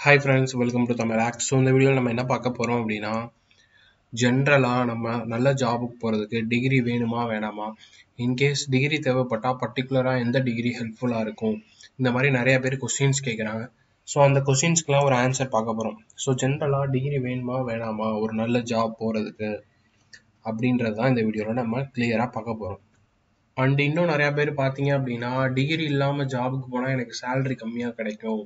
hi friends welcome to Tamil act so இந்த வீடியோவில் நம்ம என்ன பார்க்க போகிறோம் அப்படின்னா ஜென்ரலாக நம்ம நல்ல ஜாபுக்கு போகிறதுக்கு டிகிரி வேணுமா வேணாமா இன்கேஸ் டிகிரி தேவைப்பட்டால் பர்டிகுலராக எந்த டிகிரி ஹெல்ப்ஃபுல்லாக இருக்கும் இந்த மாதிரி நிறைய பேர் கொஸ்டின்ஸ் கேட்குறாங்க ஸோ அந்த கொஸ்டின்ஸ்க்குலாம் ஒரு ஆன்சர் பார்க்க போகிறோம் ஸோ ஜென்ரலாக டிகிரி வேணுமா வேணாமா ஒரு நல்ல ஜாப் போகிறதுக்கு அப்படின்றது தான் இந்த வீடியோவில் நம்ம கிளியராக பார்க்க போகிறோம் அண்ட் இன்னும் நிறையா பேர் பார்த்தீங்க அப்படின்னா டிகிரி இல்லாமல் ஜாபுக்கு போனால் எனக்கு சேலரி கம்மியாக கிடைக்கும்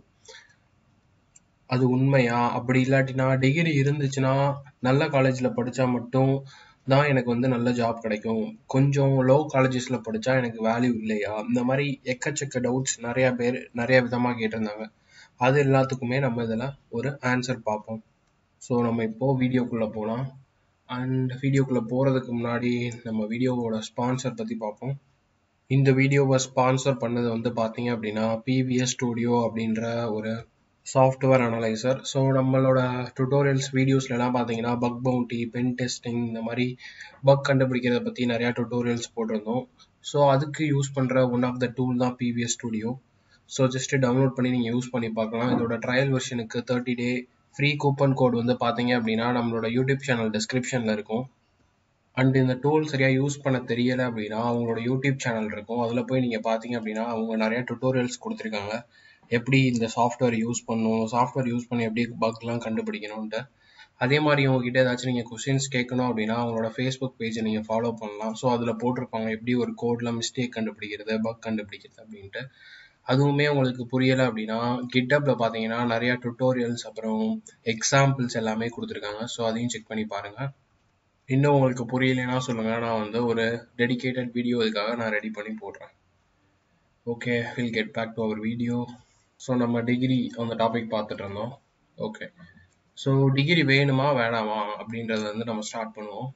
அது உண்மையா அப்படி இல்லாட்டினா டிகிரி இருந்துச்சுன்னா நல்ல காலேஜில் படித்தா மட்டும் தான் எனக்கு வந்து நல்ல ஜாப் கிடைக்கும் கொஞ்சம் லோ காலேஜஸில் படித்தா எனக்கு வேல்யூ இல்லையா இந்த மாதிரி எக்கச்சக்க டவுட்ஸ் நிறையா பேர் நிறைய விதமாக கேட்டிருந்தாங்க அது எல்லாத்துக்குமே நம்ம இதில் ஒரு ஆன்சர் பார்ப்போம் ஸோ நம்ம இப்போது வீடியோக்குள்ளே போகலாம் அண்ட் வீடியோக்குள்ளே போகிறதுக்கு முன்னாடி நம்ம வீடியோவோட ஸ்பான்சர் பற்றி பார்ப்போம் இந்த வீடியோவை ஸ்பான்சர் பண்ணது வந்து பார்த்தீங்க அப்படின்னா பிவிஎஸ் ஸ்டூடியோ அப்படின்ற ஒரு சாஃப்ட்வேர் அனலைசர் ஸோ நம்மளோட டுட்டோரியல்ஸ் வீடியோஸ்லாம் பார்த்தீங்கன்னா பக் பவுண்டி பென் டெஸ்டிங் இந்த மாதிரி பக் கண்டுபிடிக்கிறத பற்றி நிறையா டுட்டோரியல்ஸ் போட்டிருந்தோம் ஸோ அதுக்கு யூஸ் பண்ணுற ஒன் ஆஃப் த டூல் தான் PVS studio so just download பண்ணி நீங்கள் யூஸ் பண்ணி பார்க்கலாம் இதோட ட்ரையல் வெர்ஷனுக்கு thirty day free coupon code வந்து பார்த்தீங்க அப்படின்னா நம்மளோட யூடியூப் சேனல் டிஸ்கிரிப்ஷனில் இருக்கும் அண்ட் இந்த டூல் சரியாக யூஸ் பண்ண தெரியலை அப்படின்னா அவங்களோட யூடியூப் சேனல் இருக்கும் அதில் போய் நீங்கள் பார்த்தீங்க அப்படின்னா அவங்க நிறைய டுட்டோரியல்ஸ் கொடுத்துருக்காங்க எப்படி இந்த சாஃப்ட்வேர் யூஸ் பண்ணணும் சாஃப்ட்வேர் யூஸ் பண்ணி எப்படி பக்லாம் கண்டுபிடிக்கணும்ன்ட்டு அதே மாதிரி உங்ககிட்ட ஏதாச்சும் நீங்கள் கொஸ்டின்ஸ் கேட்கணும் அப்படின்னா அவங்களோட ஃபேஸ்புக் பேஜை நீங்கள் ஃபாலோ பண்ணலாம் ஸோ அதில் போட்டிருப்பாங்க எப்படி ஒரு கோடில் மிஸ்டேக் கண்டுபிடிக்கிறது பக் கண்டுபிடிக்கிறது அப்படின்ட்டு அதுவுமே உங்களுக்கு புரியலை அப்படின்னா கிட்டப்பில் பார்த்தீங்கன்னா நிறையா டுட்டோரியல்ஸ் அப்புறம் எக்ஸாம்பிள்ஸ் எல்லாமே கொடுத்துருக்காங்க ஸோ அதையும் செக் பண்ணி பாருங்கள் இன்னும் உங்களுக்கு புரியலைன்னா சொல்லுங்கள் நான் வந்து ஒரு டெடிக்கேட்டட் வீடியோ இதுக்காக நான் ரெடி பண்ணி போடுறேன் okay will get back to our video so நம்ம டிகிரி அந்த டாபிக் பார்த்துட்டு இருந்தோம் ஓகே ஸோ டிகிரி வேணுமா வேணாமா அப்படின்றத வந்து நம்ம ஸ்டார்ட் பண்ணுவோம்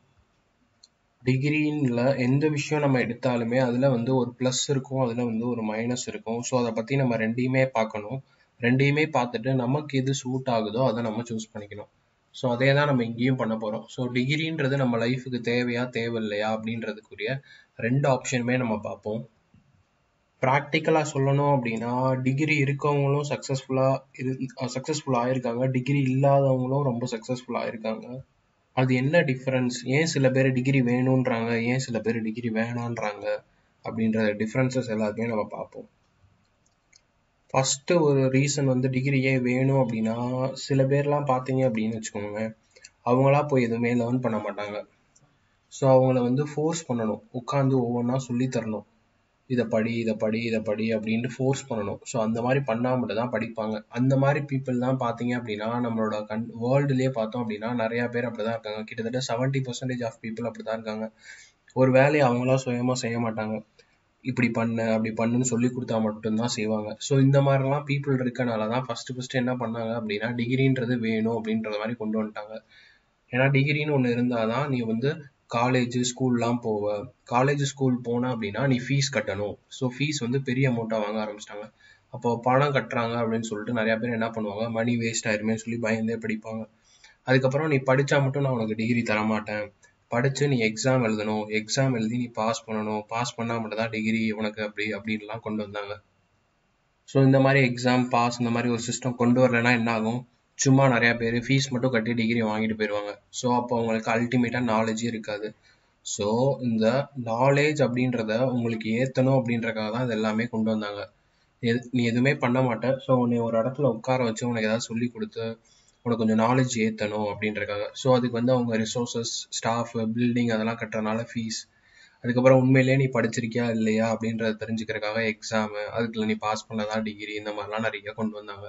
டிகிரின்ல எந்த விஷயம் நம்ம எடுத்தாலுமே அதில் வந்து ஒரு ப்ளஸ் இருக்கும் அதில் வந்து ஒரு மைனஸ் இருக்கும் ஸோ அதை பற்றி நம்ம ரெண்டையுமே பார்க்கணும் ரெண்டையுமே பார்த்துட்டு நமக்கு எது சூட் ஆகுதோ அதை நம்ம சூஸ் பண்ணிக்கணும் ஸோ அதே தான் நம்ம இங்கேயும் பண்ண போகிறோம் ஸோ டிகிரின்றது நம்ம லைஃபுக்கு தேவையா தேவையில்லையா அப்படின்றதுக்குரிய ரெண்டு ஆப்ஷனுமே நம்ம பார்ப்போம் ப்ராக்டிக்கலாக சொல்லணும் அப்படின்னா டிகிரி இருக்கவங்களும் சக்ஸஸ்ஃபுல்லாக இரு சக்ஸஸ்ஃபுல்லாக ஆயிருக்காங்க டிகிரி இல்லாதவங்களும் ரொம்ப சக்ஸஸ்ஃபுல்லாக ஆயிருக்காங்க அது என்ன டிஃப்ரென்ஸ் ஏன் சில பேர் டிகிரி வேணுன்றாங்க ஏன் சில பேர் டிகிரி வேணான்றாங்க அப்படின்ற டிஃப்ரென்சஸ் எல்லாத்தையுமே நம்ம பார்ப்போம் ஃபஸ்ட்டு ஒரு ரீசன் வந்து டிகிரி ஏன் வேணும் அப்படின்னா சில பேர்லாம் பார்த்தீங்க அப்படின்னு வச்சுக்கோங்க அவங்களா போய் எதுவுமே லேர்ன் பண்ண மாட்டாங்க ஸோ அவங்கள வந்து ஃபோர்ஸ் பண்ணணும் உட்காந்து ஒவ்வொன்றா சொல்லி தரணும் இதை படி இதை படி இதை படி அப்படின்ட்டு ஃபோர்ஸ் பண்ணணும் ஸோ அந்த மாதிரி பண்ணால் மட்டும் தான் படிப்பாங்க அந்த மாதிரி பீப்புள் தான் பார்த்தீங்க அப்படின்னா நம்மளோட கண் வேர்ல்டுலேயே பார்த்தோம் அப்படின்னா நிறையா பேர் அப்படி தான் இருக்காங்க கிட்டத்தட்ட செவன்ட்டி பர்சன்டேஜ் ஆஃப் பீப்புள் அப்படி தான் இருக்காங்க ஒரு வேலையை அவங்களா சுயமாக செய்ய மாட்டாங்க இப்படி பண்ணு அப்படி பண்ணுன்னு சொல்லி கொடுத்தா மட்டும்தான் செய்வாங்க ஸோ இந்த மாதிரிலாம் பீப்புள் இருக்கனால தான் ஃபஸ்ட்டு ஃபஸ்ட்டு என்ன பண்ணாங்க அப்படின்னா டிகிரின்றது வேணும் அப்படின்ற மாதிரி கொண்டு வந்துட்டாங்க ஏன்னா டிகிரின்னு ஒன்று இருந்தால் தான் நீ வந்து காலேஜ் ஸ்கூல்லாம் போவ காலேஜ் ஸ்கூல் போன அப்படின்னா நீ ஃபீஸ் கட்டணும் ஸோ ஃபீஸ் வந்து பெரிய அமௌண்ட்டாக வாங்க ஆரம்பிச்சிட்டாங்க அப்போ பணம் கட்டுறாங்க அப்படின்னு சொல்லிட்டு நிறையா பேர் என்ன பண்ணுவாங்க மணி வேஸ்ட் ஆயிருமே சொல்லி பயந்தே படிப்பாங்க அதுக்கப்புறம் நீ படித்தா மட்டும் நான் உனக்கு டிகிரி தரமாட்டேன் படித்து நீ எக்ஸாம் எழுதணும் எக்ஸாம் எழுதி நீ பாஸ் பண்ணணும் பாஸ் பண்ணால் மட்டும் தான் டிகிரி உனக்கு அப்படி அப்படின்லாம் கொண்டு வந்தாங்க ஸோ இந்த மாதிரி எக்ஸாம் பாஸ் இந்த மாதிரி ஒரு சிஸ்டம் கொண்டு வரலைன்னா என்ன ஆகும் சும்மா நிறையா பேர் ஃபீஸ் மட்டும் கட்டி டிகிரி வாங்கிட்டு போயிடுவாங்க ஸோ அப்போ அவங்களுக்கு அல்டிமேட்டாக நாலேஜே இருக்காது ஸோ இந்த நாலேஜ் அப்படின்றத உங்களுக்கு ஏற்றணும் அப்படின்றக்காக தான் இது எல்லாமே கொண்டு வந்தாங்க எது நீ எதுவுமே பண்ண மாட்டேன் ஸோ உன்னை ஒரு இடத்துல உட்கார வச்சு உனக்கு ஏதாவது சொல்லி கொடுத்து உனக்கு கொஞ்சம் நாலேஜ் ஏற்றணும் அப்படின்றக்காக ஸோ அதுக்கு வந்து அவங்க ரிசோர்ஸஸ் ஸ்டாஃப் பில்டிங் அதெல்லாம் கட்டுறதுனால ஃபீஸ் அதுக்கப்புறம் உண்மையிலேயே நீ படிச்சிருக்கியா இல்லையா அப்படின்றத தெரிஞ்சுக்கிறதுக்காக எக்ஸாமு அதுக்குள்ள நீ பாஸ் பண்ணதான் டிகிரி இந்த மாதிரிலாம் நிறைய கொண்டு வந்தாங்க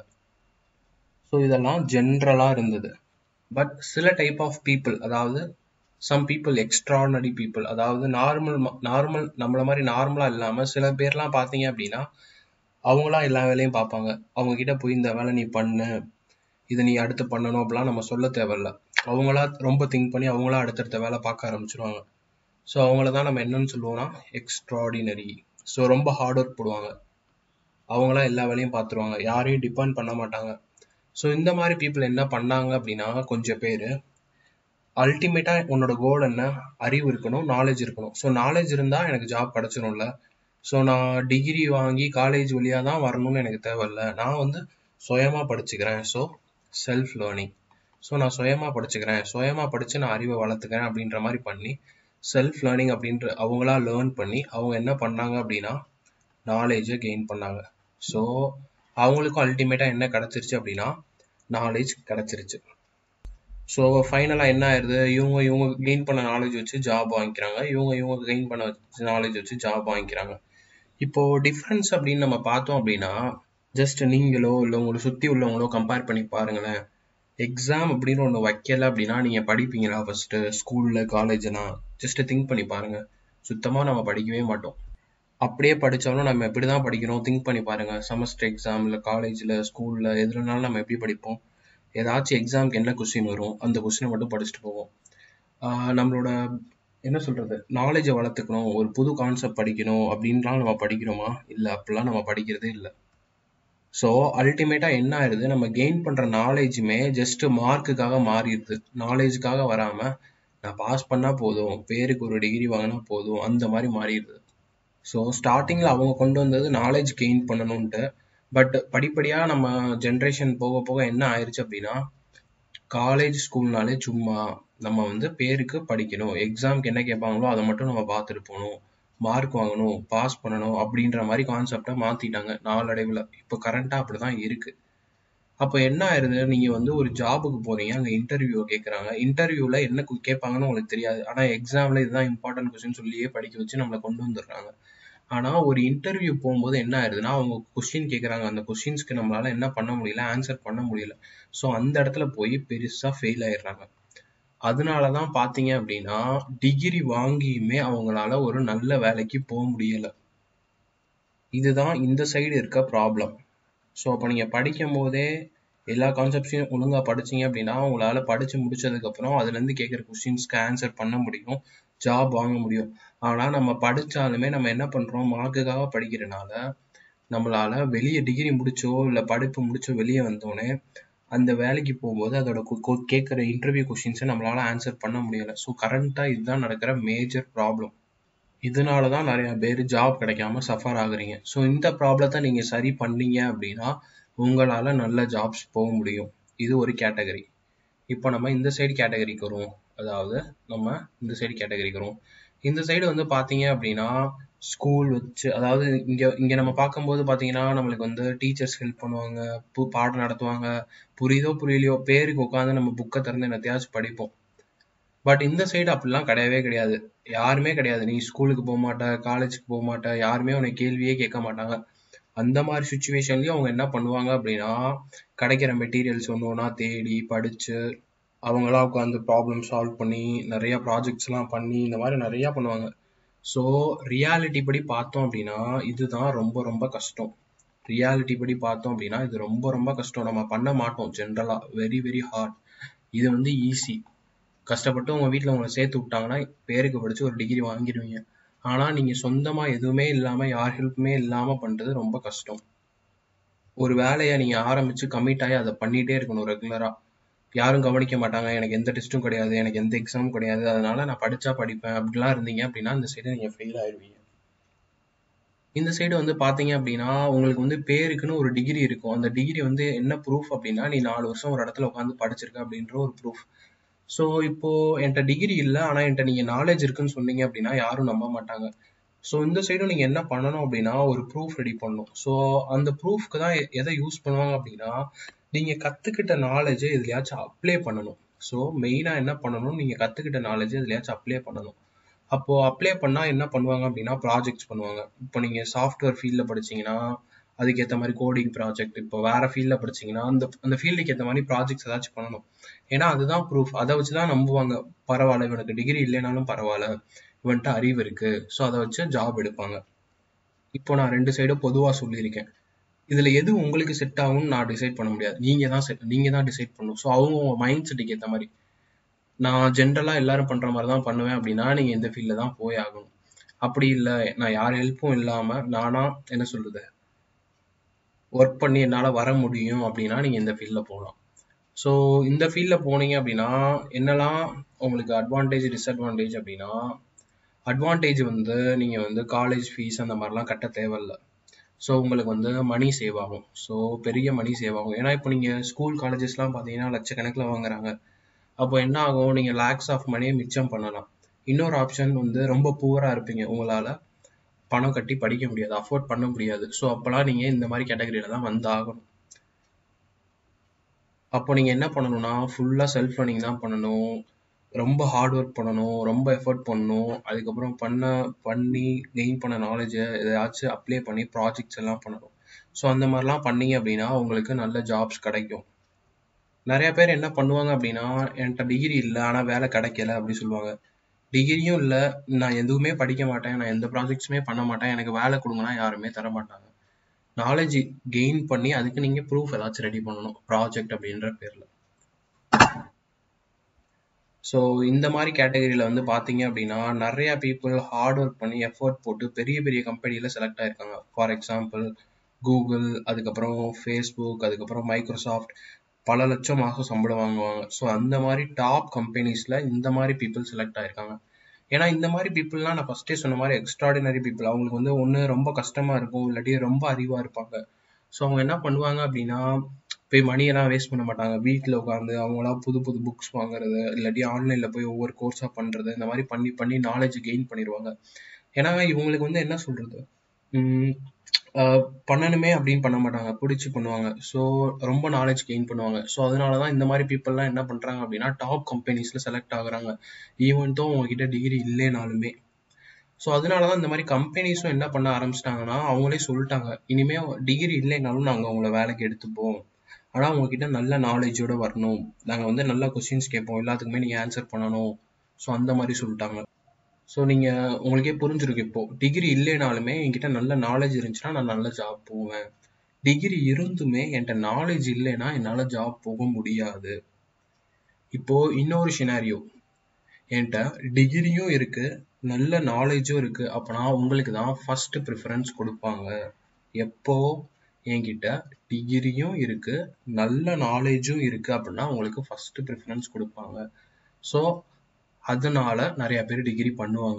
ஸோ இதெல்லாம் ஜென்ரலாக இருந்தது பட் சில டைப் ஆஃப் பீப்புள் அதாவது சம் பீப்புள் எக்ஸ்ட்ரானரி பீப்புள் அதாவது நார்மல் நார்மல் நம்மள மாதிரி நார்மலாக இல்லாமல் சில பேர்லாம் பார்த்தீங்க அப்படின்னா அவங்களாம் எல்லா வேலையும் பார்ப்பாங்க அவங்க கிட்ட போய் இந்த வேலை நீ பண்ணு இதை நீ அடுத்து பண்ணணும் அப்படிலாம் நம்ம சொல்ல தேவையில்ல அவங்களா ரொம்ப திங்க் பண்ணி அவங்களா அடுத்தடுத்த வேலை பார்க்க ஆரம்பிச்சிருவாங்க ஸோ அவங்கள தான் நம்ம என்னன்னு சொல்லுவோம்னா எக்ஸ்ட்ராடினரி ஸோ ரொம்ப ஹார்ட் ஒர்க் போடுவாங்க அவங்களாம் எல்லா வேலையும் பார்த்துருவாங்க யாரையும் டிபெண்ட் பண்ண மாட்டாங்க ஸோ இந்த மாதிரி பீப்புள் என்ன பண்ணாங்க அப்படின்னா கொஞ்சம் பேர் அல்டிமேட்டாக உன்னோட கோல் என்ன அறிவு இருக்கணும் நாலேஜ் இருக்கணும் ஸோ நாலேஜ் இருந்தால் எனக்கு ஜாப் கிடச்சிரும்ல ஸோ நான் டிகிரி வாங்கி காலேஜ் வழியாக தான் வரணும்னு எனக்கு தேவையில்ல நான் வந்து சுயமாக படிச்சுக்கிறேன் ஸோ செல்ஃப் லேர்னிங் ஸோ நான் சுயமா படிச்சுக்கிறேன் சுயமா படிச்சு நான் அறிவை வளர்த்துக்கிறேன் அப்படின்ற மாதிரி பண்ணி செல்ஃப் லேர்னிங் அப்படின்ற அவங்களா லேர்ன் பண்ணி அவங்க என்ன பண்ணாங்க அப்படின்னா நாலேஜை கெயின் பண்ணாங்க ஸோ அவங்களுக்கும் அல்டிமேட்டா என்ன கிடைச்சிருச்சு அப்படின்னா நாலேஜ் கிடைச்சிருச்சு ஸோ ஃபைனலாக என்ன ஆயிருது இவங்க இவங்க கெயின் பண்ண நாலேஜ் வச்சு ஜாப் வாங்கிக்கிறாங்க இவங்க இவங்க கெயின் பண்ண நாலேஜ் வச்சு ஜாப் வாங்கிக்கிறாங்க இப்போ டிஃப்ரென்ஸ் அப்படின்னு நம்ம பார்த்தோம் அப்படின்னா ஜஸ்ட் நீங்களோ இல்லை உங்களை சுற்றி உள்ளவங்களோ கம்பேர் பண்ணி பாருங்களேன் எக்ஸாம் அப்படின்னு ஒன்று வைக்கல அப்படின்னா நீங்கள் படிப்பீங்களா ஃபர்ஸ்ட் ஸ்கூலில் காலேஜ்லாம் ஜஸ்ட் திங்க் பண்ணி பாருங்க சுத்தமாக நம்ம படிக்கவே மாட்டோம் அப்படியே படித்தாலும் நம்ம எப்படி தான் படிக்கிறோம் திங்க் பண்ணி பாருங்க செமஸ்டர் எக்ஸாம் இல்லை காலேஜில் ஸ்கூலில் எதுலனாலும் நம்ம எப்படி படிப்போம் ஏதாச்சும் எக்ஸாம்க்கு என்ன கொஸ்டின் வரும் அந்த கொஸ்டினை மட்டும் படிச்சுட்டு போவோம் ஆஹ் நம்மளோட என்ன சொல்றது நாலேஜை வளர்த்துக்கணும் ஒரு புது கான்செப்ட் படிக்கணும் அப்படின்லாம் நம்ம படிக்கிறோமா இல்லை அப்படிலாம் நம்ம படிக்கிறதே இல்லை ஸோ அல்டிமேட்டா என்ன ஆயிருது நம்ம கெயின் பண்ற நாலேஜுமே ஜஸ்ட் மார்க்குக்காக மாறிடுது நாலேஜுக்காக வராம நான் பாஸ் பண்ணா போதும் பேருக்கு ஒரு டிகிரி வாங்கினா போதும் அந்த மாதிரி மாறிடுது ஸோ ஸ்டார்டிங்ல அவங்க கொண்டு வந்தது நாலேஜ் கெயின் பண்ணணும்ட்டு பட் படிப்படியா நம்ம ஜென்ரேஷன் போக போக என்ன ஆயிருச்சு அப்படின்னா காலேஜ் ஸ்கூல்னாலே சும்மா நம்ம வந்து பேருக்கு படிக்கணும் எக்ஸாம்க்கு என்ன கேட்பாங்களோ அதை மட்டும் நம்ம பார்த்துட்டு போகணும் மார்க் வாங்கணும் பாஸ் பண்ணணும் அப்படின்ற மாதிரி கான்செப்டை மாத்திட்டாங்க நாளடைவில் இப்போ கரண்டா அப்படிதான் இருக்கு அப்போ என்ன ஆயிருது நீங்க வந்து ஒரு ஜாபுக்கு போறீங்க அங்க இன்டர்வியூ கேட்கறாங்க இன்டர்வியூல என்ன கு- கேட்பாங்கன்னு உங்களுக்கு தெரியாது ஆனா எக்ஸாம்ல இதுதான் இம்பார்ட்டன்ட் கொஸ்டின் சொல்லியே படிக்க வச்சு நம்மளை கொண்டு வந்துடுறாங்க ஆனா ஒரு இன்டர்வியூ போகும்போது என்ன ஆயிருதுன்னா அவங்க கொஸ்டின் கேட்கறாங்க அந்த கொஸ்டின்ஸ்க்கு நம்மளால என்ன பண்ண முடியல ஆன்சர் பண்ண முடியல ஸோ அந்த இடத்துல போய் பெருசா ஃபெயில் ஆயிடுறாங்க அதனாலதான் பாத்தீங்க அப்படின்னா டிகிரி வாங்கியுமே அவங்களால ஒரு நல்ல வேலைக்கு போக முடியல இதுதான் இந்த சைடு இருக்க ப்ராப்ளம் ஸோ அப்போ நீங்க படிக்கும் போதே எல்லா கான்செப்ட்ஸையும் ஒழுங்கா படிச்சீங்க அப்படின்னா உங்களால படிச்சு முடிச்சதுக்கு அப்புறம் அதுல இருந்து கேட்குற கொஸ்டின்ஸ்க்கு ஆன்சர் பண்ண முடியும் ஜாப் வாங்க முடியும் ஆனா நம்ம படிச்சாலுமே நம்ம என்ன பண்றோம் மார்க்குக்காக படிக்கிறனால நம்மளால வெளியே டிகிரி முடிச்சோ இல்ல படிப்பு முடிச்சோ வெளியே வந்தோடனே அந்த வேலைக்கு போகும்போது அதோட கேட்குற இன்டர்வியூ கொஸ்டின்ஸை நம்மளால ஆன்சர் பண்ண முடியல ஸோ கரண்டா இதுதான் நடக்கிற மேஜர் ப்ராப்ளம் இதனால தான் நிறைய பேர் ஜாப் கிடைக்காம சஃபர் ஆகுறீங்க ஸோ இந்த ப்ராப்ளத்தை நீங்க சரி பண்ணீங்க அப்படின்னா உங்களால நல்ல ஜாப்ஸ் போக முடியும் இது ஒரு கேட்டகரி இப்போ நம்ம இந்த சைடு கேட்டகரிக்கு வருவோம் அதாவது நம்ம இந்த சைடு கேட்டகரிக்கு வருவோம் இந்த சைடு வந்து பாத்தீங்க அப்படின்னா ஸ்கூல் வச்சு அதாவது இங்க இங்க நம்ம பார்க்கும்போது பாத்தீங்கன்னா நம்மளுக்கு வந்து டீச்சர்ஸ் ஹெல்ப் பண்ணுவாங்க பு- பாடம் நடத்துவாங்க புரியுதோ புரியலையோ பேருக்கு உட்காந்து நம்ம புக்கை திறந்து என்னத்தையாச்சும் படிப்போம் பட் இந்த சைடு அப்படிலாம் கிடையவே கிடையாது யாருமே கிடையாது நீ ஸ்கூலுக்கு போக மாட்ட காலேஜுக்கு போக மாட்ட யாருமே உன்னை கேள்வியே கேட்க மாட்டாங்க அந்த மாதிரி சுச்சுவேஷன்லயும் அவங்க என்ன பண்ணுவாங்க அப்படின்னா கிடைக்கிற மெட்டீரியல்ஸ் ஒன்று ஒன்றா தேடி படிச்சு அவங்களா உட்காந்து ப்ராப்ளம் சால்வ் பண்ணி நிறைய ப்ராஜெக்ட்ஸ் எல்லாம் பண்ணி இந்த மாதிரி நிறைய பண்ணுவாங்க ஸோ ரியாலிட்டி படி பார்த்தோம் அப்படின்னா இதுதான் ரொம்ப ரொம்ப கஷ்டம் ரியாலிட்டி படி பார்த்தோம் அப்படின்னா இது ரொம்ப ரொம்ப கஷ்டம் நம்ம பண்ண மாட்டோம் ஜென்ரலா வெரி வெரி ஹார்ட் இது வந்து ஈஸி கஷ்டப்பட்டு உங்க வீட்ல உங்களை சேர்த்து விட்டாங்கன்னா பேருக்கு படிச்சு ஒரு டிகிரி வாங்கிடுவீங்க ஆனா நீங்க சொந்தமா எதுவுமே இல்லாம யார் ஹெல்ப்புமே இல்லாம பண்றது ரொம்ப கஷ்டம் ஒரு வேலையை நீங்க ஆரம்பிச்சு கமிட் ஆகி அதை பண்ணிட்டே இருக்கணும் ரெகுலரா யாரும் கவனிக்க மாட்டாங்க எனக்கு எந்த டெஸ்ட்டும் கிடையாது எனக்கு எந்த எக்ஸாமும் கிடையாது அதனால நான் படிச்சா படிப்பேன் அப்படிலாம் இருந்தீங்க அப்படின்னா இந்த சைடு நீங்க ஃபெயில் ஆயிடுவீங்க இந்த சைடு வந்து பாத்தீங்க அப்படின்னா உங்களுக்கு வந்து பேருக்குன்னு ஒரு டிகிரி இருக்கும் அந்த டிகிரி வந்து என்ன ப்ரூஃப் அப்படின்னா நீ நாலு வருஷம் ஒரு இடத்துல உட்காந்து படிச்சிருக்க அப்படின்ற ஒரு ப்ரூஃப் ஸோ இப்போ என்கிட்ட டிகிரி இல்லை ஆனா என்கிட்ட நீங்க நாலேஜ் இருக்குன்னு சொன்னீங்க அப்படின்னா யாரும் நம்ப மாட்டாங்க ஸோ இந்த சைடும் நீங்க என்ன பண்ணணும் அப்படின்னா ஒரு ப்ரூஃப் ரெடி பண்ணணும் ஸோ அந்த ப்ரூஃப்க்கு தான் எ- எதை யூஸ் பண்ணுவாங்க அப்படின்னா நீங்க கத்துக்கிட்ட நாலேஜை எதுலயாச்சும் அப்ளை பண்ணணும் ஸோ மெயினா என்ன பண்ணணும் நீங்க கத்துக்கிட்ட நாலேஜை எதுலயாச்சும் அப்ளை பண்ணணும் அப்போ அப்ளை பண்ணா என்ன பண்ணுவாங்க அப்படின்னா ப்ராஜெக்ட்ஸ் பண்ணுவாங்க இப்போ நீங்க சாஃப்ட்வேர் ஃபீல்ட்ல படிச்சீங்கன்னா அதுக்கேற்ற மாதிரி கோடிங் ப்ராஜெக்ட் இப்போ வேற ஃபீல்ட்ல படிச்சீங்கன்னா அந்த அந்த ஃபீல்டுக்கு ஏற்ற மாதிரி ப்ராஜெக்ட்ஸ் ஏதாச்சும் பண்ணணும் ஏன்னா அதுதான் ப்ரூஃப் அதை வச்சு தான் நம்புவாங்க பரவாயில்ல இவனுக்கு டிகிரி இல்லைனாலும் பரவாயில்ல இவன்ட்ட அறிவு இருக்கு ஸோ அதை வச்சு ஜாப் எடுப்பாங்க இப்போ நான் ரெண்டு சைடும் பொதுவா சொல்லியிருக்கேன் இதுல எது உங்களுக்கு செட் ஆகும்னு நான் டிசைட் பண்ண முடியாது நீங்க தான் செட் நீங்க தான் டிசைட் பண்ணணும் ஸோ அவங்க மைண்ட் செட்டுக்கு ஏற்ற மாதிரி நான் ஜென்ரலா எல்லாரும் பண்ற மாதிரி தான் பண்ணுவேன் அப்படின்னா நீங்க இந்த ஃபீல்ட்ல தான் போய் ஆகணும் அப்படி இல்லை நான் யார் ஹெல்ப்பும் இல்லாம நானா என்ன சொல்றது ஒர்க் பண்ணி என்னால வர முடியும் அப்படின்னா நீங்க இந்த ஃபீல்ட்ல போகலாம் ஸோ இந்த ஃபீல்ட்ல போனீங்க அப்படின்னா என்னெல்லாம் உங்களுக்கு அட்வான்டேஜ் டிஸ்அட்வான்டேஜ் அப்படின்னா அட்வான்டேஜ் வந்து நீங்க வந்து காலேஜ் ஃபீஸ் அந்த மாதிரிலாம் கட்ட தேவையில்ல ஸோ உங்களுக்கு வந்து மணி சேவ் ஆகும் ஸோ பெரிய மணி சேவ் ஆகும் ஏன்னா இப்போ நீங்கள் ஸ்கூல் காலேஜஸ்லாம் பார்த்தீங்கன்னா லட்சக்கணக்கில் வாங்குறாங்க அப்போ என்ன ஆகும் நீங்கள் லேக்ஸ் ஆஃப் மணியை மிச்சம் பண்ணலாம் இன்னொரு ஆப்ஷன் வந்து ரொம்ப புவராக இருப்பீங்க உங்களால் பணம் கட்டி படிக்க முடியாது அஃபோர்ட் பண்ண முடியாது ஸோ அப்போலாம் நீங்கள் இந்த மாதிரி கேட்டகரியில் தான் வந்து ஆகணும் அப்போ நீங்கள் என்ன பண்ணணும்னா ஃபுல்லாக செல்ஃப் லேர்னிங் தான் பண்ணணும் ரொம்ப ஹார்ட் ஒர்க் பண்ணணும் ரொம்ப எஃபர்ட் பண்ணணும் அதுக்கப்புறம் பண்ண பண்ணி கெயின் பண்ண நாலேஜை எதையாச்சும் அப்ளை பண்ணி ப்ராஜெக்ட்ஸ் எல்லாம் பண்ணணும் ஸோ அந்த மாதிரிலாம் பண்ணீங்க அப்படின்னா உங்களுக்கு நல்ல ஜாப்ஸ் கிடைக்கும் நிறைய பேர் என்ன பண்ணுவாங்க அப்படின்னா என்கிட்ட டிகிரி இல்லை ஆனால் வேலை கிடைக்கல அப்படி சொல்லுவாங்க டிகிரியும் இல்லை நான் எதுவுமே படிக்க மாட்டேன் நான் எந்த ப்ராஜெக்ட்ஸுமே பண்ண மாட்டேன் எனக்கு வேலை கொடுங்கன்னா யாருமே தர மாட்டாங்க நாலேஜ் கெயின் பண்ணி அதுக்கு நீங்கள் ப்ரூஃப் ஏதாச்சும் ரெடி பண்ணணும் ப்ராஜெக்ட் அப்படின்ற பேரில் ஸோ இந்த மாதிரி கேட்டகரியில் வந்து பார்த்தீங்க அப்படின்னா நிறைய பீப்புள் ஹார்ட் ஒர்க் பண்ணி எஃபோர்ட் போட்டு பெரிய பெரிய கம்பெனியில் செலக்ட் ஆயிருக்காங்க ஃபார் எக்ஸாம்பிள் கூகுள் அதுக்கப்புறம் ஃபேஸ்புக் அதுக்கப்புறம் மைக்ரோசாஃப்ட் பல லட்சம் மாதம் சம்பளம் வாங்குவாங்க ஸோ அந்த மாதிரி டாப் கம்பெனிஸில் இந்த மாதிரி பீப்புள் செலக்ட் ஆயிருக்காங்க ஏன்னா இந்த மாதிரி பீப்புளெலாம் நான் ஃபஸ்ட்டே சொன்ன மாதிரி எக்ஸ்ட்ராடினரி பீப்புள் அவங்களுக்கு வந்து ஒன்று ரொம்ப கஷ்டமாக இருக்கும் இல்லாட்டி ரொம்ப அறிவாக இருப்பாங்க ஸோ அவங்க என்ன பண்ணுவாங்க அப்படின்னா போய் மணியெல்லாம் வேஸ்ட் பண்ண மாட்டாங்க வீட்டில் உட்காந்து அவங்களா புது புது புக்ஸ் வாங்குறது இல்லாட்டி ஆன்லைனில் போய் ஒவ்வொரு கோர்ஸாக பண்ணுறது இந்த மாதிரி பண்ணி பண்ணி நாலேஜ் கெயின் பண்ணிடுவாங்க ஏன்னா இவங்களுக்கு வந்து என்ன சொல்கிறது பண்ணணுமே அப்படின்னு பண்ண மாட்டாங்க பிடிச்சி பண்ணுவாங்க ஸோ ரொம்ப நாலேஜ் கெயின் பண்ணுவாங்க ஸோ அதனால தான் இந்த மாதிரி பீப்புளெலாம் என்ன பண்ணுறாங்க அப்படின்னா டாப் கம்பெனிஸில் செலக்ட் ஆகுறாங்க ஈவன் தோ உங்ககிட்ட டிகிரி இல்லைனாலுமே ஸோ அதனால தான் இந்த மாதிரி கம்பெனிஸும் என்ன பண்ண ஆரம்பிச்சிட்டாங்கன்னா அவங்களே சொல்லிட்டாங்க இனிமே டிகிரி இல்லைனாலும் நாங்கள் உங்களை வேலைக்கு எடுத்துப்போம் ஆனால் உங்ககிட்ட நல்ல நாலேஜோட வரணும் நாங்கள் வந்து நல்ல கொஸ்டின்ஸ் கேட்போம் எல்லாத்துக்குமே நீங்கள் ஆன்சர் பண்ணணும் ஸோ அந்த மாதிரி சொல்லிட்டாங்க ஸோ நீங்கள் உங்களுக்கே புரிஞ்சிருக்கு இப்போ டிகிரி இல்லைனாலுமே என்கிட்ட நல்ல நாலேஜ் இருந்துச்சுன்னா நான் நல்ல ஜாப் போவேன் டிகிரி இருந்துமே என்கிட்ட நாலேஜ் இல்லைன்னா என்னால் ஜாப் போக முடியாது இப்போ இன்னொரு சினாரியோ என்கிட்ட டிகிரியும் இருக்கு நல்ல நாலேஜும் இருக்கு அப்பனா உங்களுக்கு தான் ஃபர்ஸ்ட் ப்ரிஃபரன்ஸ் கொடுப்பாங்க எப்போ என்கிட்ட டிகிரியும் இருக்கு நல்ல நாலேஜும் இருக்கு அப்படின்னா உங்களுக்கு ஃபர்ஸ்ட் ப்ரிஃபரன்ஸ் கொடுப்பாங்க ஸோ அதனால நிறைய பேர் டிகிரி பண்ணுவாங்க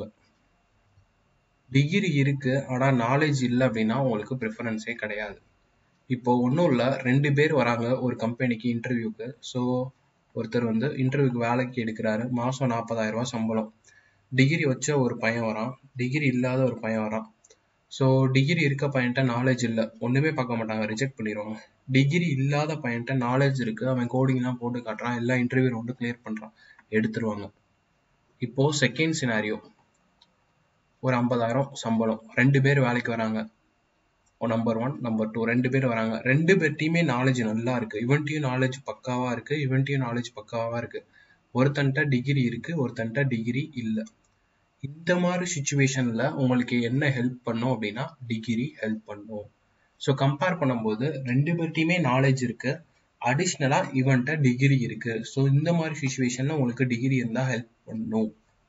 டிகிரி இருக்கு ஆனா நாலேஜ் இல்லை அப்படின்னா உங்களுக்கு ப்ரிஃபரன்ஸே கிடையாது இப்போ ஒன்றும் இல்லை ரெண்டு பேர் வராங்க ஒரு கம்பெனிக்கு இன்டர்வியூக்கு ஸோ ஒருத்தர் வந்து இன்டர்வியூக்கு வேலைக்கு எடுக்கிறாரு மாதம் நாற்பதாயிரம் ரூபாய் சம்பளம் டிகிரி வச்ச ஒரு பையன் வரான் டிகிரி இல்லாத ஒரு பையன் வரான் ஸோ டிகிரி இருக்க பையன்ட்ட நாலேஜ் இல்லை ஒன்றுமே பார்க்க மாட்டாங்க ரிஜெக்ட் பண்ணிடுவாங்க டிகிரி இல்லாத பையன்ட்ட நாலேஜ் இருக்குது அவன் கோடிங்லாம் போட்டு காட்டுறான் எல்லா இன்டர்வியூ ரவுண்டும் கிளியர் பண்ணுறான் எடுத்துருவாங்க இப்போ செகண்ட் சினாரியோ ஒரு ஐம்பதாயிரம் சம்பளம் ரெண்டு பேர் வேலைக்கு வராங்க நம்பர் ஒன் நம்பர் டூ ரெண்டு பேர் வராங்க ரெண்டு பேர்ட்டையுமே நாலேஜ் நல்லா இருக்கு இவன்ட்டையும் நாலேஜ் பக்காவா இருக்கு இவன்ட்டையும் நாலேஜ் பக்காவா இருக்கு ஒருத்தன்ட்ட டிகிரி இருக்கு ஒருத்தன்ட்ட டிகிரி இல்லை இந்த மாதிரி சுச்சுவேஷன்ல உங்களுக்கு என்ன ஹெல்ப் பண்ணும் அப்படின்னா டிகிரி ஹெல்ப் பண்ணும் ஸோ கம்பேர் பண்ணும்போது ரெண்டு பேர்ட்டையுமே நாலேஜ் இருக்கு அடிஷ்னலா இவன்ட்ட டிகிரி இருக்கு ஸோ இந்த மாதிரி சுச்சுவேஷன்ல உங்களுக்கு டிகிரி இருந்தா ஹெல்ப் பண்ணும்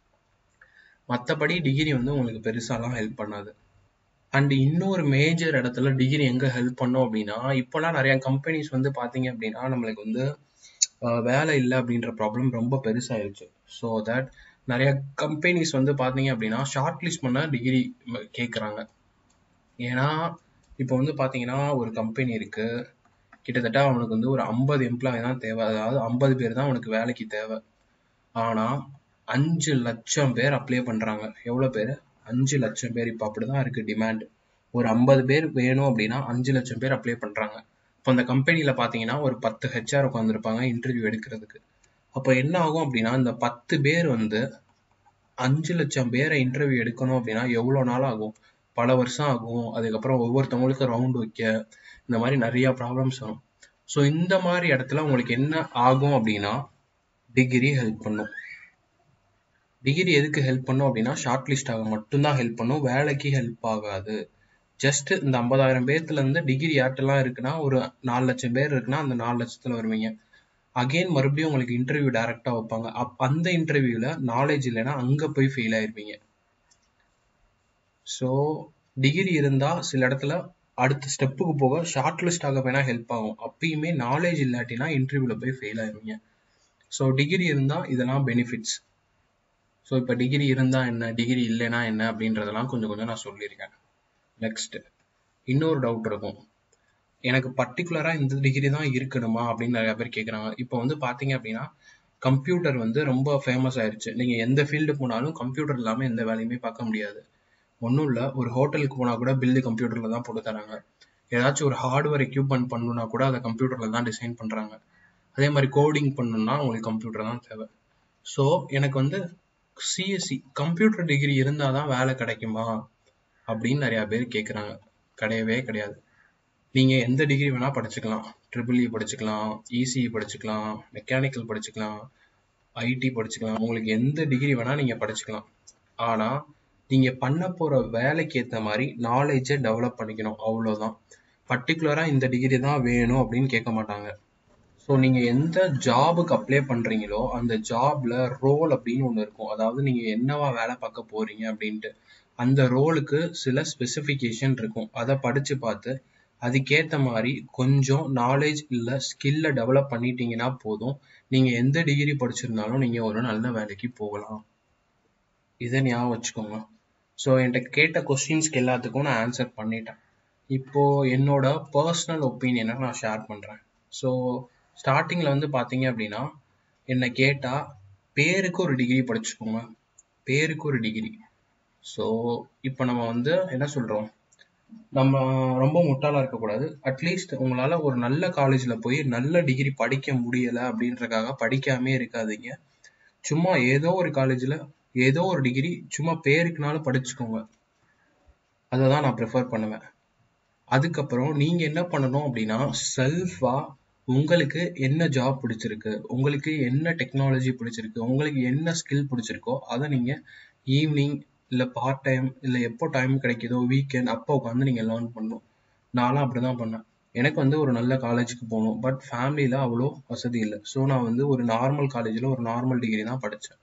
மற்றபடி டிகிரி வந்து உங்களுக்கு பெருசாலாம் ஹெல்ப் பண்ணாது அண்ட் இன்னொரு மேஜர் இடத்துல டிகிரி எங்க ஹெல்ப் பண்ணும் அப்படின்னா இப்போலாம் நிறைய கம்பெனிஸ் வந்து பாத்தீங்க அப்படின்னா நம்மளுக்கு வந்து வேலை இல்லை அப்படின்ற ப்ராப்ளம் ரொம்ப பெருசாயிருச்சு ஸோ தட் நிறைய கம்பெனிஸ் வந்து பார்த்தீங்க அப்படின்னா ஷார்ட் லிஸ்ட் பண்ண டிகிரி கேட்குறாங்க ஏன்னா இப்போ வந்து பார்த்தீங்கன்னா ஒரு கம்பெனி இருக்கு கிட்டத்தட்ட அவனுக்கு வந்து ஒரு ஐம்பது எம்ப்ளாய் தான் தேவை அதாவது ஐம்பது பேர் தான் அவனுக்கு வேலைக்கு தேவை ஆனால் அஞ்சு லட்சம் பேர் அப்ளை பண்ணுறாங்க எவ்வளோ பேர் அஞ்சு லட்சம் பேர் இப்போ அப்படிதான் இருக்கு டிமாண்ட் ஒரு ஐம்பது பேர் வேணும் அப்படின்னா அஞ்சு லட்சம் பேர் அப்ளை பண்ணுறாங்க இப்போ அந்த கம்பெனியில் பார்த்தீங்கன்னா ஒரு பத்து ஹெச்ஆர் உட்காந்துருப்பாங்க இன்டர்வியூ எடுக்கிறதுக்கு அப்போ என்ன ஆகும் அப்படின்னா இந்த பத்து பேர் வந்து அஞ்சு லட்சம் பேரை இன்டர்வியூ எடுக்கணும் அப்படின்னா எவ்வளோ நாள் ஆகும் பல வருஷம் ஆகும் அதுக்கப்புறம் ஒவ்வொருத்தவங்களுக்கும் ரவுண்ட் வைக்க இந்த மாதிரி நிறைய ப்ராப்ளம்ஸ் வரும் ஸோ இந்த மாதிரி இடத்துல உங்களுக்கு என்ன ஆகும் அப்படின்னா டிகிரி ஹெல்ப் பண்ணும் டிகிரி எதுக்கு ஹெல்ப் பண்ணும் அப்படின்னா ஷார்ட் லிஸ்ட் ஆக மட்டும்தான் ஹெல்ப் பண்ணும் வேலைக்கு ஹெல்ப் ஆகாது ஜஸ்ட் இந்த ஐம்பதாயிரம் பேர்த்துல இருந்து டிகிரி யார்ட்டெல்லாம் இருக்குன்னா ஒரு நாலு லட்சம் பேர் இருக்குன்னா அந்த நாலு லட்சத்துல வருவீங்க அகெயின் மறுபடியும் உங்களுக்கு இன்டர்வியூ டைரக்டா வைப்பாங்க அப் அந்த இன்டர்வியூல நாலேஜ் இல்லைன்னா அங்க போய் ஃபெயில் ஆயிருவீங்க ஸோ டிகிரி இருந்தா சில இடத்துல அடுத்த ஸ்டெப்புக்கு போக ஷார்ட் லிஸ்ட் ஆக வேணா ஹெல்ப் ஆகும் அப்பயுமே நாலேஜ் இல்லாட்டினா இன்டர்வியூல போய் ஃபெயில் ஆயிருவீங்க ஸோ டிகிரி இருந்தா இதெல்லாம் பெனிஃபிட்ஸ் ஸோ இப்போ டிகிரி இருந்தா என்ன டிகிரி இல்லைன்னா என்ன அப்படின்றதெல்லாம் கொஞ்சம் கொஞ்சம் நான் சொல்லியிருக்கேன் நெக்ஸ்ட் இன்னொரு டவுட் இருக்கும் எனக்கு பர்டிகுலராக இந்த டிகிரி தான் இருக்கணுமா அப்படின்னு நிறைய பேர் கேட்குறாங்க இப்போ வந்து பார்த்தீங்க அப்படின்னா கம்ப்யூட்டர் வந்து ரொம்ப ஃபேமஸ் ஆயிருச்சு நீங்கள் எந்த ஃபீல்டு போனாலும் கம்ப்யூட்டர் இல்லாமல் எந்த வேலையுமே பார்க்க முடியாது ஒன்றும் இல்லை ஒரு ஹோட்டலுக்கு போனால் கூட பில்லு கம்ப்யூட்டரில் தான் போட்டு தராங்க ஏதாச்சும் ஒரு ஹார்ட்வேர் எக்யூப்மெண்ட் பண்ணணும்னா கூட அதை கம்ப்யூட்டரில் தான் டிசைன் பண்ணுறாங்க அதே மாதிரி கோடிங் பண்ணணும்னா உங்களுக்கு கம்ப்யூட்டர் தான் தேவை ஸோ எனக்கு வந்து சிஎஸ்சி கம்ப்யூட்டர் டிகிரி இருந்தால் தான் வேலை கிடைக்குமா அப்படின்னு நிறையா பேர் கேட்குறாங்க கிடையவே கிடையாது நீங்கள் எந்த டிகிரி வேணால் படிச்சுக்கலாம் ட்ரிபிள் இ படிச்சுக்கலாம் இசிஇ படிச்சுக்கலாம் மெக்கானிக்கல் படிச்சுக்கலாம் ஐடி படிச்சுக்கலாம் உங்களுக்கு எந்த டிகிரி வேணால் நீங்கள் படிச்சுக்கலாம் ஆனால் நீங்கள் பண்ண போகிற வேலைக்கு ஏற்ற மாதிரி நாலேஜை டெவலப் பண்ணிக்கணும் அவ்வளோதான் பர்டிகுலராக இந்த டிகிரி தான் வேணும் அப்படின்னு கேட்க மாட்டாங்க ஸோ நீங்கள் எந்த ஜாபுக்கு அப்ளை பண்ணுறீங்களோ அந்த ஜாபில் ரோல் அப்படின்னு ஒன்று இருக்கும் அதாவது நீங்கள் என்னவா வேலை பார்க்க போகிறீங்க அப்படின்ட்டு அந்த ரோலுக்கு சில ஸ்பெசிஃபிகேஷன் இருக்கும் அதை படித்து பார்த்து அதுக்கேற்ற மாதிரி கொஞ்சம் நாலேஜ் இல்லை ஸ்கில்லை டெவலப் பண்ணிட்டீங்கன்னா போதும் நீங்கள் எந்த டிகிரி படிச்சிருந்தாலும் நீங்கள் ஒரு நல்ல வேலைக்கு போகலாம் இதை ஞாபகம் வச்சுக்கோங்க ஸோ என்கிட்ட கேட்ட கொஸ்டின்ஸ்க்கு எல்லாத்துக்கும் நான் ஆன்சர் பண்ணிட்டேன் இப்போ என்னோட பர்சனல் ஒப்பீனியனை நான் ஷேர் பண்ணுறேன் ஸோ ஸ்டார்டிங்கில் வந்து பார்த்தீங்க அப்படின்னா என்னை கேட்டால் பேருக்கு ஒரு டிகிரி படிச்சுக்கோங்க பேருக்கு ஒரு டிகிரி ஸோ இப்போ நம்ம வந்து என்ன சொல்கிறோம் நம்ம ரொம்ப முட்டாளாக இருக்கக்கூடாது அட்லீஸ்ட் உங்களால் ஒரு நல்ல காலேஜில் போய் நல்ல டிகிரி படிக்க முடியலை அப்படின்றக்காக படிக்காமே இருக்காதீங்க சும்மா ஏதோ ஒரு காலேஜில் ஏதோ ஒரு டிகிரி சும்மா பேருக்குனாலும் படிச்சுக்கோங்க அதை தான் நான் ப்ரிஃபர் பண்ணுவேன் அதுக்கப்புறம் நீங்கள் என்ன பண்ணணும் அப்படின்னா செல்ஃபாக உங்களுக்கு என்ன ஜாப் பிடிச்சிருக்கு உங்களுக்கு என்ன டெக்னாலஜி பிடிச்சிருக்கு உங்களுக்கு என்ன ஸ்கில் பிடிச்சிருக்கோ அதை நீங்கள் ஈவினிங் இல்லை பார்ட் டைம் இல்லை எப்போ டைம் கிடைக்குதோ வீக்கெண்ட் அப்போ உட்காந்து நீங்கள் லேர்ன் பண்ணணும் நானும் அப்படி தான் பண்ணேன் எனக்கு வந்து ஒரு நல்ல காலேஜுக்கு போகணும் பட் ஃபேமிலியில் அவ்வளோ வசதி இல்லை ஸோ நான் வந்து ஒரு நார்மல் காலேஜில் ஒரு நார்மல் டிகிரி தான் படித்தேன்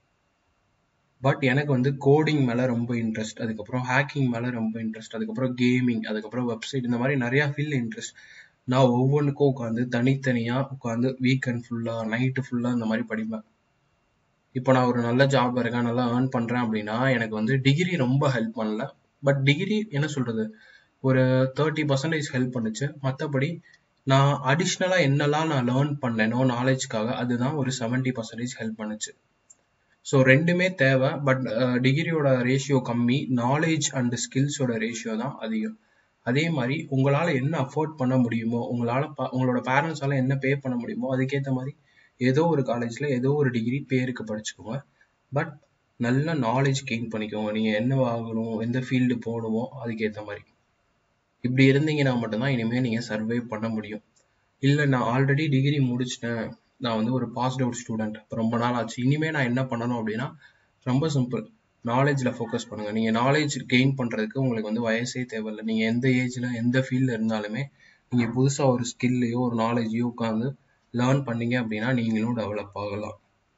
பட் எனக்கு வந்து கோடிங் மேலே ரொம்ப இன்ட்ரெஸ்ட் அதுக்கப்புறம் ஹேக்கிங் மேலே ரொம்ப இன்ட்ரெஸ்ட் அதுக்கப்புறம் கேமிங் அதுக்கப்புறம் வெப்சைட் இந்த மாதிரி நிறையா ஃபீல்டு இன்ட்ரெஸ்ட் நான் ஒவ்வொன்றுக்கும் உட்காந்து தனித்தனியாக உட்காந்து வீக்கெண்ட் ஃபுல்லாக நைட்டு ஃபுல்லாக இந்த மாதிரி படிப்பேன் இப்போ நான் ஒரு நல்ல ஜாப் இருக்கேன் நல்லா ஏர்ன் பண்ணுறேன் அப்படின்னா எனக்கு வந்து டிகிரி ரொம்ப ஹெல்ப் பண்ணல பட் டிகிரி என்ன சொல்கிறது ஒரு தேர்ட்டி பர்சன்டேஜ் ஹெல்ப் பண்ணுச்சு மற்றபடி நான் அடிஷ்னலாக என்னெல்லாம் நான் லேர்ன் பண்ணேனோ நாலேஜ்க்காக அதுதான் ஒரு செவன்ட்டி பர்சன்டேஜ் ஹெல்ப் பண்ணுச்சு ஸோ ரெண்டுமே தேவை பட் டிகிரியோட ரேஷியோ கம்மி நாலேஜ் அண்ட் ஸ்கில்ஸோட ரேஷியோ தான் அதிகம் அதே மாதிரி உங்களால் என்ன அஃபோர்ட் பண்ண முடியுமோ உங்களால் ப உங்களோட பேரண்ட்ஸால் என்ன பே பண்ண முடியுமோ அதுக்கேற்ற மாதிரி ஏதோ ஒரு காலேஜில் ஏதோ ஒரு டிகிரி பேருக்கு படிச்சுக்கோங்க பட் நல்ல நாலேஜ் கெயின் பண்ணிக்கோங்க நீங்கள் என்ன ஆகணும் எந்த ஃபீல்டு போகணுமோ அதுக்கேற்ற மாதிரி இப்படி இருந்தீங்கன்னா மட்டும்தான் இனிமேல் நீங்கள் சர்வே பண்ண முடியும் இல்லை நான் ஆல்ரெடி டிகிரி முடிச்சிட்டேன் நான் வந்து ஒரு பாஸ்ட் அவுட் ஸ்டூடெண்ட் இப்போ ரொம்ப நாள் ஆச்சு இனிமேல் நான் என்ன பண்ணணும் அப்படின்னா ரொம்ப சிம்பிள் நாலேஜில் ஃபோக்கஸ் பண்ணுங்கள் நீங்கள் நாலேஜ் கெயின் பண்ணுறதுக்கு உங்களுக்கு வந்து வயசே தேவையில்லை நீங்கள் எந்த ஏஜில் எந்த ஃபீல்டில் இருந்தாலுமே நீங்கள் புதுசாக ஒரு ஸ்கில்லையோ ஒரு நாலேஜையோ உட்காந்து லேர்ன் பண்ணீங்க அப்படின்னா நீங்களும் டெவலப் ஆகலாம்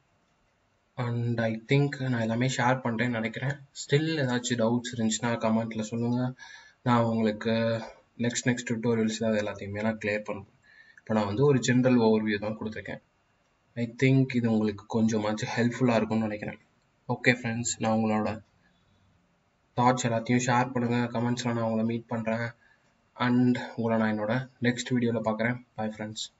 அண்ட் ஐ திங்க் நான் எல்லாமே ஷேர் பண்ணுறேன்னு நினைக்கிறேன் ஸ்டில் ஏதாச்சும் டவுட்ஸ் இருந்துச்சுன்னா கமெண்ட்டில் சொல்லுங்கள் நான் உங்களுக்கு நெக்ஸ்ட் நெக்ஸ்ட் டுட்டோரியல்ஸில் அது எல்லாத்தையுமே நான் கிளியர் பண்ணுவேன் இப்போ நான் வந்து ஒரு ஜென்ரல் ஓவர்வியூ தான் கொடுத்துருக்கேன் ஐ திங்க் இது உங்களுக்கு கொஞ்சமாச்சும் ஹெல்ப்ஃபுல்லாக இருக்கும்னு நினைக்கிறேன் ஓகே ஃப்ரெண்ட்ஸ் நான் உங்களோட தாட்ஸ் எல்லாத்தையும் ஷேர் பண்ணுங்கள் கமெண்ட்ஸில் நான் உங்களை மீட் பண்ணுறேன் அண்ட் உங்களை நான் என்னோட நெக்ஸ்ட் வீடியோவில் பார்க்குறேன் பாய் ஃப்ரெண்ட்ஸ்